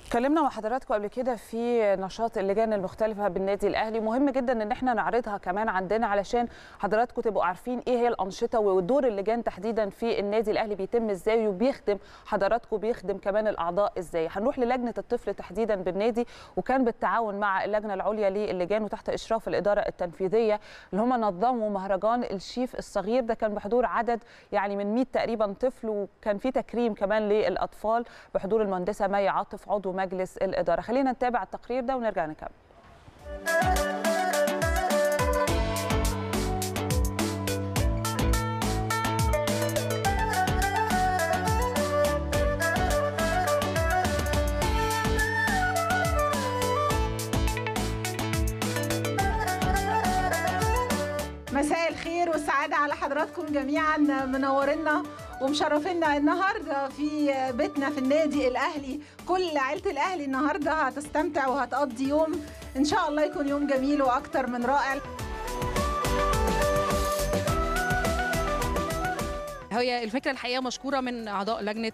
اتكلمنا مع حضراتكم قبل كده في نشاط اللجان المختلفة بالنادي الأهلي مهم جدا إن احنا نعرضها كمان عندنا علشان حضراتكم تبقوا عارفين إيه هي الأنشطة ودور اللجان تحديدا في النادي الأهلي بيتم إزاي وبيخدم حضراتكم بيخدم كمان الأعضاء إزاي هنروح للجنة الطفل تحديدا بالنادي وكان بالتعاون مع اللجنة العليا للجان وتحت إشراف الإدارة التنفيذية اللي هم نظموا مهرجان الشيف الصغير ده كان بحضور عدد يعني من 100 تقريبا طفل وكان في تكريم كمان للأطفال بحضور المهندسة مي عاطف عضو مجلس الإدارة خلينا نتابع التقرير ده ونرجع نكمل مساء الخير والسعادة على حضراتكم جميعا منورنا ومشرفينا النهارده في بيتنا في النادي الاهلي كل عيله الاهلي النهارده هتستمتع وهتقضي يوم ان شاء الله يكون يوم جميل واكتر من رائع هي الفكره الحقيقه مشكوره من اعضاء لجنه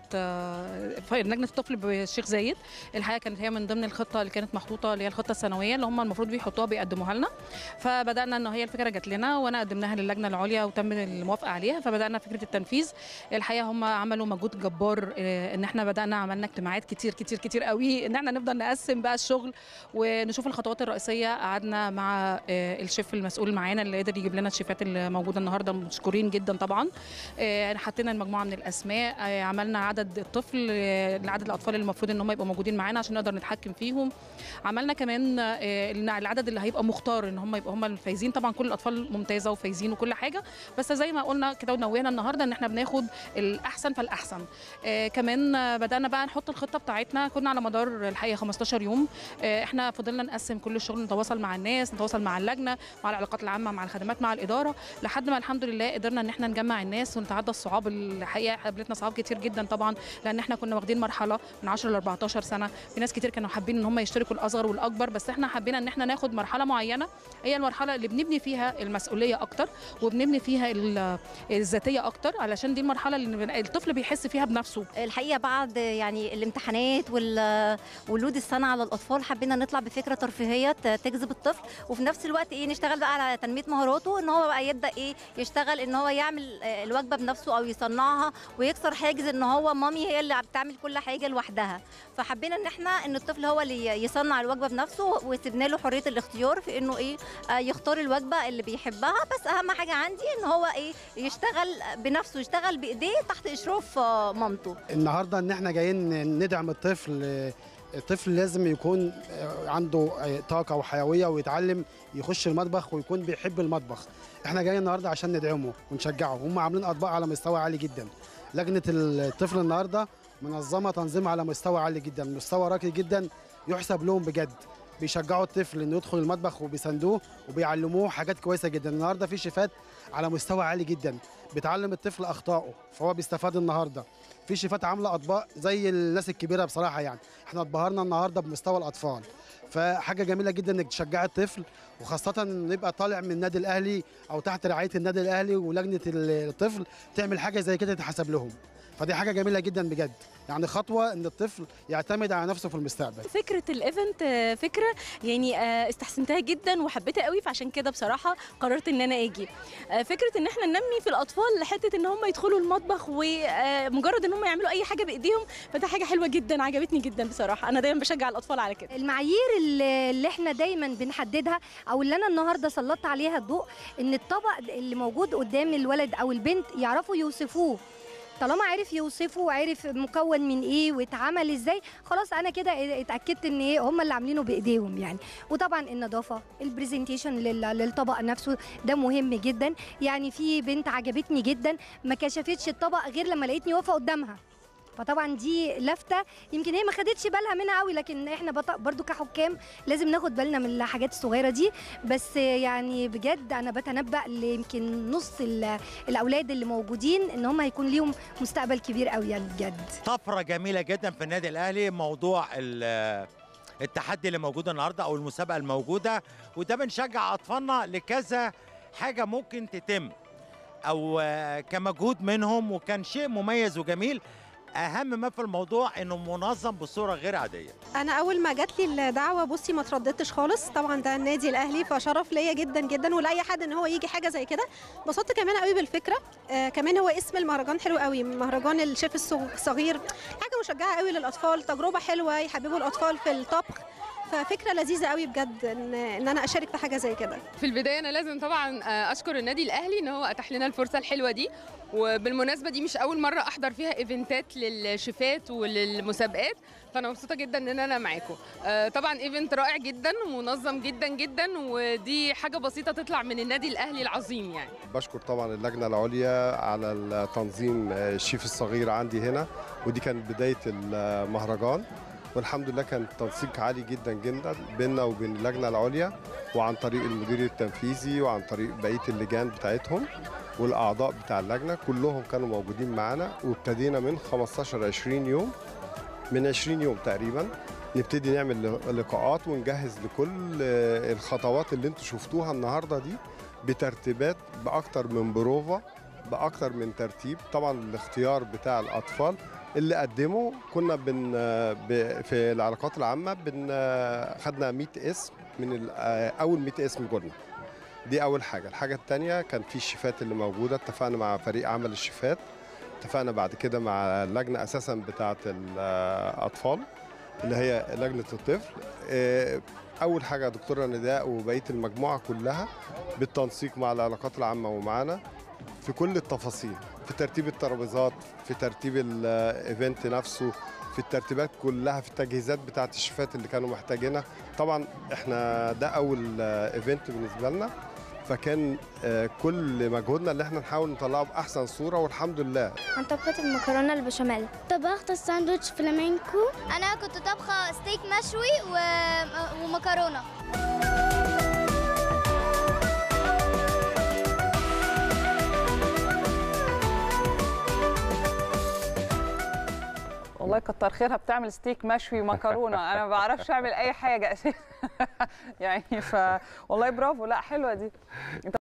لجنه الطفل بالشيخ زايد الحقيقه كانت هي من ضمن الخطه اللي كانت محطوطه اللي هي الخطه السنويه اللي هم المفروض بيحطوها بيقدموها لنا فبدانا ان هي الفكره جات لنا وانا قدمناها للجنه العليا وتم الموافقه عليها فبدانا فكره التنفيذ الحقيقه هم عملوا مجهود جبار ان احنا بدانا عملنا اجتماعات كتير كتير كتير قوي ان احنا نفضل نقسم بقى الشغل ونشوف الخطوات الرئيسيه قعدنا مع الشيف المسؤول معانا اللي قدر يجيب لنا الشيفات اللي موجوده النهارده مشكورين جدا طبعا حطينا المجموعه من الاسماء عملنا عدد الطفل لعدد الاطفال اللي المفروض ان هم يبقوا موجودين معانا عشان نقدر نتحكم فيهم عملنا كمان العدد اللي هيبقى مختار ان هم يبقوا هم الفايزين طبعا كل الاطفال ممتازه وفايزين وكل حاجه بس زي ما قلنا كده ونوهنا النهارده ان احنا بناخد الاحسن فالاحسن كمان بدانا بقى نحط الخطه بتاعتنا كنا على مدار الحقيقه 15 يوم احنا فضلنا نقسم كل الشغل نتواصل مع الناس نتواصل مع اللجنه مع العلاقات العامه مع الخدمات مع الاداره لحد ما الحمد لله قدرنا ان احنا نجمع الناس ونتعدى الصعاب الحقيقه قابلتنا صعاب كتير جدا طبعا لان احنا كنا واخدين مرحله من 10 ل 14 سنه في ناس كتير كانوا حابين ان هم يشتركوا الاصغر والاكبر بس احنا حبينا ان احنا ناخد مرحله معينه هي المرحله اللي بنبني فيها المسؤوليه اكتر وبنبني فيها الذاتيه اكتر علشان دي المرحله اللي الطفل بيحس فيها بنفسه الحقيقه بعد يعني الامتحانات ولود السنه على الاطفال حبينا نطلع بفكره ترفيهيه تجذب الطفل وفي نفس الوقت ايه نشتغل بقى على تنميه مهاراته ان هو بقى يبدا ايه يشتغل ان هو يعمل الوجبه بنفسه او يصنعها ويكسر حاجز ان هو مامي هي اللي بتعمل كل حاجه لوحدها فحبينا ان احنا ان الطفل هو اللي يصنع الوجبه بنفسه وسيبنا له حريه الاختيار في انه ايه آه يختار الوجبه اللي بيحبها بس اهم حاجه عندي ان هو ايه يشتغل بنفسه يشتغل بايديه تحت اشراف آه مامته النهارده ان احنا جايين ندعم الطفل الطفل لازم يكون عنده طاقة وحيوية ويتعلم يخش المطبخ ويكون بيحب المطبخ احنا جايين النهارده عشان ندعمه ونشجعه هم عاملين اطباق على مستوى عالي جدا لجنة الطفل النهارده منظمة تنظيم على مستوى عالي جدا مستوى راقي جدا يحسب لهم بجد بيشجعوا الطفل انه يدخل المطبخ وبيساندوه وبيعلموه حاجات كويسه جدا النهارده في شيفات على مستوى عالي جدا بتعلم الطفل اخطائه فهو بيستفاد النهارده في شيفات عامله اطباق زي الناس الكبيره بصراحه يعني احنا اتبهرنا النهارده بمستوى الاطفال فحاجه جميله جدا انك تشجع الطفل وخاصه انه يبقى طالع من النادي الاهلي او تحت رعايه النادي الاهلي ولجنه الطفل تعمل حاجه زي كده تتحسب لهم فدي حاجه جميله جدا بجد يعني خطوه ان الطفل يعتمد على نفسه في المستقبل فكره الايفنت فكره يعني استحسنتها جدا وحبيتها قوي فعشان كده بصراحه قررت ان انا اجي فكره ان احنا ننمي في الاطفال حته ان هم يدخلوا المطبخ ومجرد ان هم يعملوا اي حاجه بايديهم فده حاجه حلوه جدا عجبتني جدا بصراحه انا دايما بشجع الاطفال على كده المعايير اللي احنا دايما بنحددها او اللي انا النهارده سلطت عليها الضوء ان الطبق اللي موجود قدام الولد او البنت يعرفوا يوصفوه طالما عرف يوصفه وعرف مكون من ايه واتعمل ازاي خلاص انا كده اتاكدت ان ايه هم اللي عاملينه بايديهم يعني وطبعا النظافه البرزنتيشن للطبق نفسه ده مهم جدا يعني في بنت عجبتني جدا ما كشفتش الطبق غير لما لقيتني واقفه قدامها فطبعا دي لفته يمكن هي ما خدتش بالها منها قوي لكن احنا برضو كحكام لازم ناخد بالنا من الحاجات الصغيره دي بس يعني بجد انا بتنبأ ليمكن نص الاولاد اللي موجودين ان هم هيكون ليهم مستقبل كبير قوي يعني بجد طفره جميله جدا في النادي الاهلي موضوع التحدي اللي موجود النهارده او المسابقه الموجوده وده بنشجع اطفالنا لكذا حاجه ممكن تتم او كمجهود منهم وكان شيء مميز وجميل اهم ما في الموضوع انه منظم بصوره غير عاديه انا اول ما جات لي الدعوه بصي ما ترددتش خالص طبعا ده النادي الاهلي فشرف ليا جدا جدا ولاي حد ان هو يجي حاجه زي كده انبسطت كمان قوي بالفكره آه كمان هو اسم المهرجان حلو قوي مهرجان الشيف الصغ- الصغير حاجه مشجعه قوي للاطفال تجربه حلوه يحببوا الاطفال في الطبخ ففكره لذيذه قوي بجد ان ان انا اشارك في حاجه زي كده في البدايه انا لازم طبعا آه، اشكر النادي الاهلي ان هو اتاح لنا الفرصه الحلوه دي وبالمناسبه دي مش اول مره احضر فيها ايفنتات للشيفات وللمسابقات فانا مبسوطه جدا ان انا معاكم آه، طبعا ايفنت رائع جدا ومنظم جدا جدا ودي حاجه بسيطه تطلع من النادي الاهلي العظيم يعني بشكر طبعا اللجنه العليا على التنظيم الشيف الصغير عندي هنا ودي كانت بدايه المهرجان والحمد لله كان تنسيق عالي جدا جدا بيننا وبين اللجنه العليا وعن طريق المدير التنفيذي وعن طريق بقيه اللجان بتاعتهم والاعضاء بتاع اللجنه كلهم كانوا موجودين معانا وابتدينا من 15 20 يوم من 20 يوم تقريبا نبتدي نعمل لقاءات ونجهز لكل الخطوات اللي انتوا شفتوها النهارده دي بترتيبات باكتر من بروفا باكتر من ترتيب طبعا الاختيار بتاع الاطفال اللي قدموا كنا بن ب- في العلاقات العامه بن خدنا 100 اسم من ال- اول 100 اسم جولنا دي اول حاجه الحاجه الثانيه كان في الشيفات اللي موجوده اتفقنا مع فريق عمل الشيفات اتفقنا بعد كده مع اللجنه اساسا بتاعه الاطفال اللي هي لجنه الطفل آه، اول حاجه دكتوره نداء وبقيه المجموعه كلها بالتنسيق مع العلاقات العامه ومعانا في كل التفاصيل في ترتيب الترابيزات في ترتيب الايفنت نفسه في الترتيبات كلها في التجهيزات بتاعه الشيفات اللي كانوا محتاجينها طبعا احنا ده اول ايفنت بالنسبه لنا فكان آه، كل مجهودنا اللي احنا نحاول نطلعه باحسن صوره والحمد لله عن طبخة المكرونة البشاميل طبخت الساندوتش فلامينكو أنا كنت طبخة ستيك مشوي و... ومكرونة والله كتر خيرها بتعمل ستيك مشوي مكرونه انا ما بعرفش اعمل اي حاجه اساسا يعني ف والله برافو لا حلوه دي